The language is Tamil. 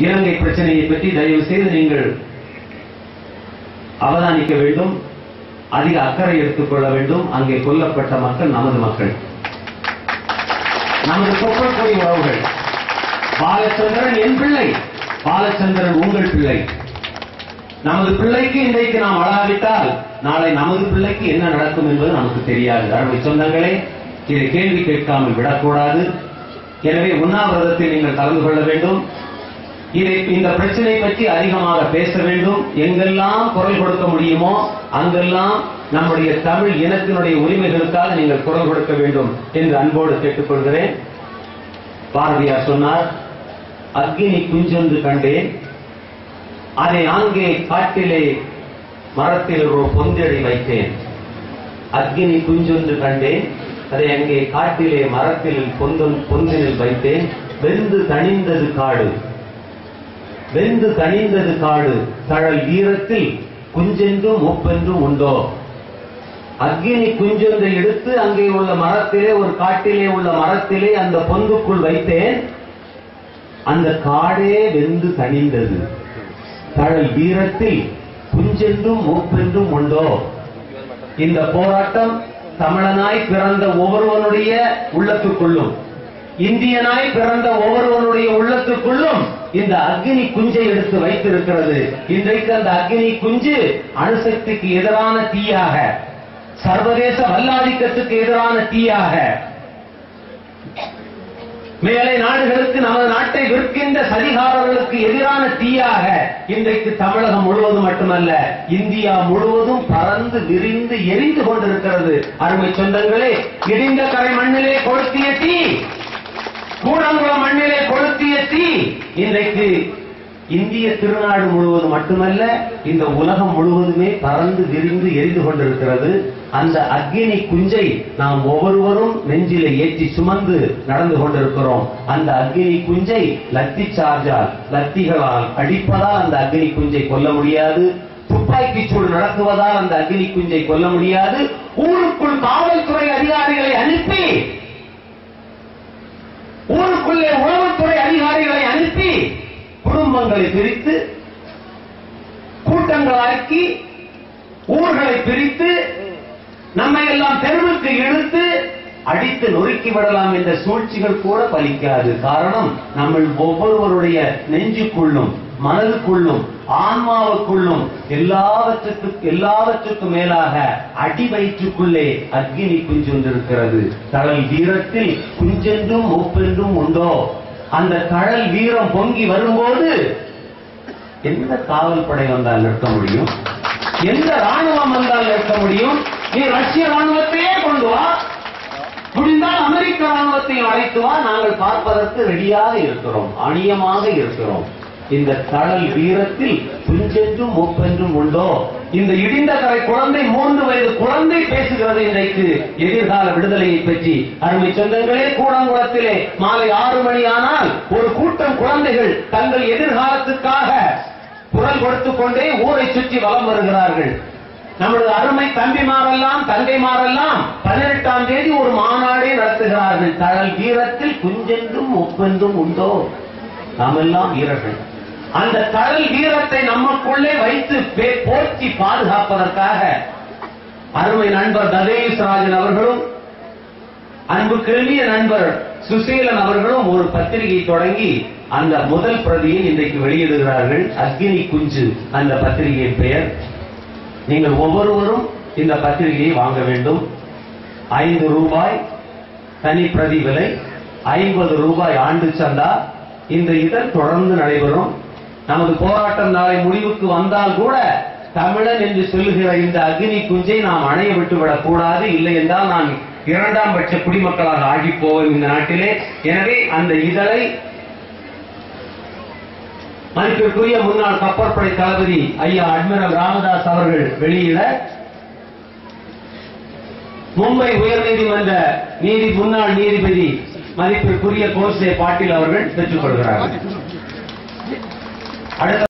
இலங்கை பிரச்சனையை பற்றி தயவு செய்து நீங்கள் அவதானிக்க வேண்டும் அதிக அக்கறை எடுத்துக்கொள்ள வேண்டும் அங்கே கொல்லப்பட்ட மக்கள் நமது மக்கள் நமது கொப்பற்கொடி உறவுகள் பாலச்சந்திரன் என் பிள்ளை பாலச்சந்திரன் உங்கள் பிள்ளை நமது பிள்ளைக்கு இன்றைக்கு நாம் அழாவிட்டால் நாளை நமது பிள்ளைக்கு என்ன நடக்கும் என்பது நமக்கு தெரியாது அருமை சொந்தங்களே இதை கேள்வி கேட்காமல் விடக்கூடாது எனவே உண்ணாவிரதத்தில் நீங்கள் கலந்து கொள்ள வேண்டும் இதை இந்த பிரச்சனை பற்றி அதிகமாக பேச வேண்டும் எங்கெல்லாம் குரல் கொடுக்க முடியுமோ அங்கெல்லாம் நம்முடைய தமிழ் இனத்தினுடைய உரிமைகளுக்காக நீங்கள் குரல் கொடுக்க வேண்டும் என்று அன்போடு கேட்டுக்கொள்கிறேன் பாரதியார் சொன்னார் அக்கினி குஞ்சொன்று கண்டேன் அதை ஆங்கே காட்டிலே மரத்தில் ஒரு பொந்தடி வைத்தேன் அக்கினி குஞ்சொன்று கண்டேன் அதை அங்கே காட்டிலே மரத்தில் பொந்தன் பொந்தினில் வைத்தேன் வெந்து தணிந்தது காடு வெந்து தணிந்தது காடு தழல் வீரத்தில் குஞ்சென்றும் மூப்பென்றும் உண்டோ அக்கினி குஞ்சொன்றை எடுத்து அங்கே உள்ள மரத்திலே ஒரு காட்டிலே உள்ள மரத்திலே அந்த பொந்துக்குள் வைத்தேன் அந்த காடே வெந்து தணிந்தது தழல் வீரத்தில் குஞ்சென்றும் மூப்பென்றும் உண்டோ இந்த போராட்டம் தமிழனாய் பிறந்த ஒவ்வொருவனுடைய உள்ளத்துக்குள்ளும் இந்தியனாய் பிறந்த ஒவ்வொருவனுடைய உள்ளத்துக்குள்ளும் இந்த அக்னி குஞ்சை எடுத்து வைத்திருக்கிறது இன்றைக்கு அந்த அக்னி குஞ்சு அணுசக்திக்கு எதிரான தீயாக சர்வதேச வல்லாதிக்கத்துக்கு எதிரான தீயாக மேலை நாடுகளுக்கு நமது நாட்டை விற்கின்ற சதிகாரர்களுக்கு எதிரான தீயாக இன்றைக்கு தமிழகம் முழுவதும் மட்டுமல்ல இந்தியா முழுவதும் பறந்து விரிந்து எரிந்து கொண்டிருக்கிறது அருமை சொந்தங்களே இடிந்த கரை மண்ணிலே கொளுத்திய தீ கூடங்குளம் மண்ணிலே கொளுத்திய தீ இன்றைக்கு இந்திய திருநாடு முழுவதும் மட்டுமல்ல இந்த உலகம் முழுவதுமே பறந்து விரிந்து எரிந்து கொண்டிருக்கிறது அந்த அக்னி குஞ்சை நாம் ஒவ்வொருவரும் நெஞ்சிலே ஏற்றி சுமந்து நடந்து கொண்டிருக்கிறோம் அந்த அக்னி குஞ்சை லத்தி சார்ஜால் லத்திகளால் அடிப்பதால் அந்த அக்னி குஞ்சை கொல்ல முடியாது துப்பாக்கி சூடு நடத்துவதால் அந்த அக்னி குஞ்சை கொல்ல முடியாது ஊருக்குள் காவல்துறை அதிகாரிகளை அனுப்பி ஊருக்குள்ளே உளவுத்துறை அதிகாரிகளை அனுப்பி குடும்பங்களை பிரித்து கூட்டங்களாக்கி ஊர்களை பிரித்து நம்மை எல்லாம் தெருவுக்கு இழுத்து அடித்து நொறுக்கி விடலாம் என்ற சூழ்ச்சிகள் கூட பலிக்காது காரணம் நம்ம ஒவ்வொருவருடைய நெஞ்சுக்குள்ளும் மனதுக்குள்ளும் ஆன்மாவுக்குள்ளும் எல்லாவற்றுக்கும் எல்லாவற்றுக்கும் மேலாக அடி வயிற்றுக்குள்ளே அக்னி குஞ்சு இருக்கிறது தழல் வீரத்தில் குஞ்சென்றும் மூப்பென்றும் உண்டோ அந்த தழல் வீரம் பொங்கி வரும்போது எந்த காவல் படை வந்தால் நிறுத்த முடியும் எந்த ராணுவம் வந்தால் நிறுத்த முடியும் நீ ரஷ்ய ராணுவத்தையே கொண்டு வா முடிந்தால் அமெரிக்க ராணுவத்தையும் அழைத்து வா நாங்கள் பார்ப்பதற்கு ரெடியாக இருக்கிறோம் அணியமாக இருக்கிறோம் இந்த தழல் வீரத்தில் துஞ்சென்றும் மூப்பென்றும் உண்டோ இந்த இடிந்த கரை குழந்தை மூன்று வயது குழந்தை பேசுகிறது இன்றைக்கு எதிர்கால விடுதலையை பற்றி அருமை சொந்தங்களே கூடங்குளத்திலே மாலை ஆறு மணி ஆனால் ஒரு கூட்டம் குழந்தைகள் தங்கள் எதிர்காலத்துக்காக குரல் கொடுத்துக் கொண்டே ஊரை சுற்றி வலம் வருகிறார்கள் நமது அருமை தம்பிமாரெல்லாம் தங்கைமாரெல்லாம் பதினெட்டாம் தேதி ஒரு மாநாடே நடத்துகிறார்கள் தழல் வீரத்தில் குஞ்சென்றும் ஒப்பென்றும் உண்டோ நாமெல்லாம் வீரர்கள் அந்த கடல் வீரத்தை நமக்குள்ளே வைத்து பே- போற்றி பாதுகாப்பதற்காக அருமை நண்பர் ததேஸ்வராஜன் அவர்களும் அன்பு கேள்விய நண்பர் சுசீலன் அவர்களும் ஒரு பத்திரிகை தொடங்கி அந்த முதல் பிரதியை இன்றைக்கு வெளியிடுகிறார்கள் அக்னி குஞ்சு அந்த பத்திரிகையின் பெயர் நீங்கள் ஒவ்வொருவரும் இந்த பத்திரிகையை வாங்க வேண்டும் ஐந்து ரூபாய் தனி பிரதி விலை ஐம்பது ரூபாய் ஆண்டு சந்தா இந்த இதழ் தொடர்ந்து நடைபெறும் நமது போராட்டம் நாளை முடிவுக்கு வந்தால் கூட தமிழன் என்று சொல்லுகிற இந்த அக்னி குஞ்சை நாம் அணைய விட்டுவிடக் கூடாது இல்லை என்றால் நான் இரண்டாம் பட்ச குடிமக்களாக ஆகி போவேன் இந்த நாட்டிலே எனவே அந்த இதழை மதிப்பிற்குரிய முன்னாள் கப்பற்படை தளபதி ஐயா அட்மிரல் ராமதாஸ் அவர்கள் வெளியிட மும்பை உயர்நீதிமன்ற நீதி முன்னாள் நீதிபதி மதிப்பிற்குரிய கோஸ்லே பாட்டீல் அவர்கள் பெற்றுக் கொள்கிறார்கள் அடுத்த